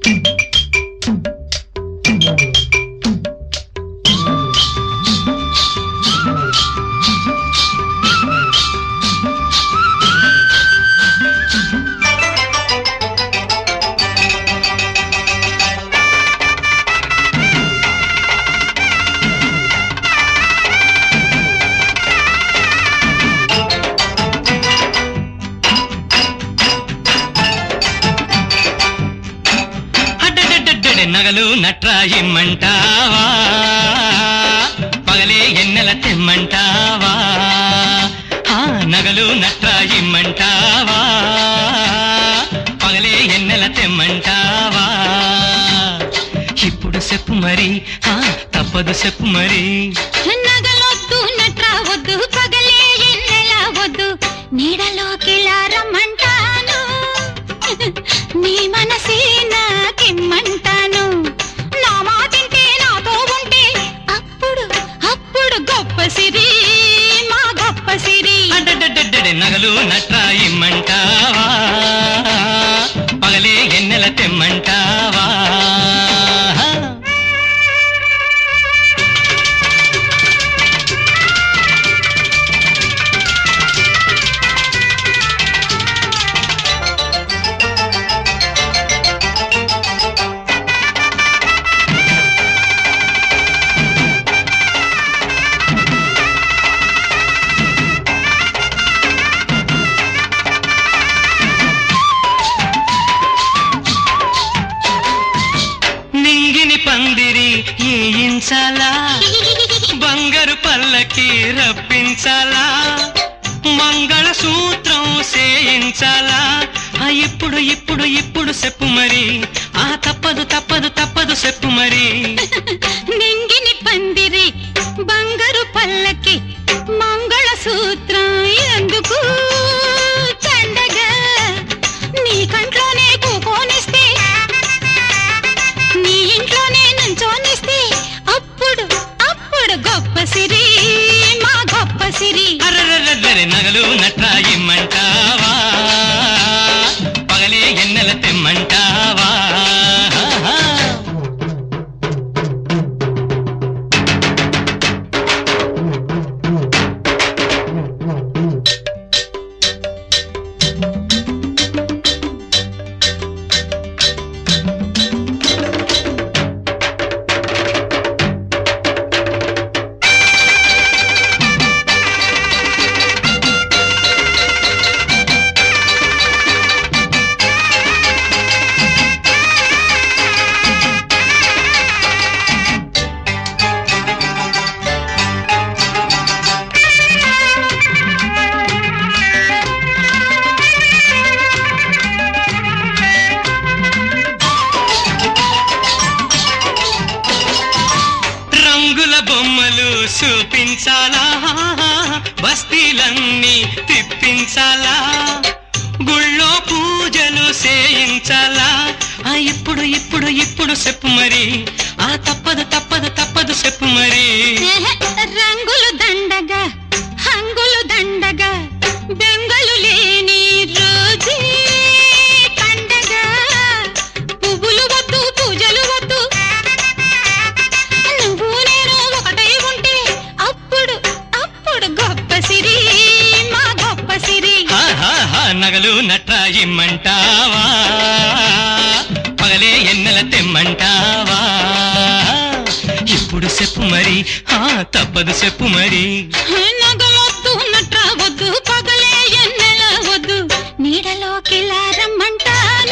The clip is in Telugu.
అడ్డడ్డడ్డడ్డె నగలు నట్రాయిమ్మంటావా పగలే ఎన్నెల తెమ్మంటావా ఆ నగలు నట్రాయిమ్మంటావా పగలే ఎన్నెల తెమ్మంటావా ఇప్పుడు చెప్పు మరి ఆ తప్పదు చెప్పు మరి నగలొద్దు నట్రావద్దు పగలే ఎన్నెలా వద్దు నీడలోకి రమ్మంటాను నీ మనసే నాకిమ్మంటాను నా మాటింటే నాతో ఉంటే అప్పుడు అప్పుడు గొప్ప సిరి మా గొప్ప సిరి అడ్డడ్డడ్డె నగలు నట్రాయిమ్మంటావా పగలే ఎన్నెల తెమ్మంటావా నింగిని పందిరి ఏయించాలా బంగారు పల్లకి రప్పించాలా మంగళ సూత్రం చేయించాలా ఆ ఇప్పుడు ఇప్పుడు ఇప్పుడు చెప్పు మరి ఆ తప్పదు తప్పదు తప్పదు చెప్పు మరి నింగిని పందిరి బంగారు పల్లకి మంగళ సూత్రం ఎందుకు చండగా నీ కంట్లోనే కూకోనిస్తే నీ ఇంట్లోనే నుంచోనిస్తే అప్పుడు అప్పుడు గొప్ప సిరి మా గొప్ప సిరి అర్రర్రర్రర్రె నగలు నట్రాయిమ్మంటావా పగలే ఎన్నెల తెమ్మంటావా రంగుల బొమ్మలు చూపించాలా బస్తీలన్నీ తిప్పించాలా గుళ్ళో పూజలు చేయించాలా ఆ ఇప్పుడు ఇప్పుడు ఇప్పుడు చెప్పు మరి ఆ తప్పదు తప్పదు తప్పదు చెప్పు మరి రంగులు దండగా హంగులు దండగా బెంగలు లేని రోజే పండగ పువ్వులు వద్దు పూజలు వద్దు నువ్వు నేను ఒకటై ఉంటే అప్పుడు అప్పుడు గొప్ప సిరి మా గొప్ప సిరి ఆహాహా, నగలు నట్రాయిమ్మంటావా పగలే ఎన్నెల తెమ్మంటావా ఇప్పుడు చెప్పు మరి ఆ తప్పదు చెప్పు మరి నగలొద్దు నట్రా వద్దు పగలే ఎన్నెల వద్దు నీడలోకి రమ్మంటాను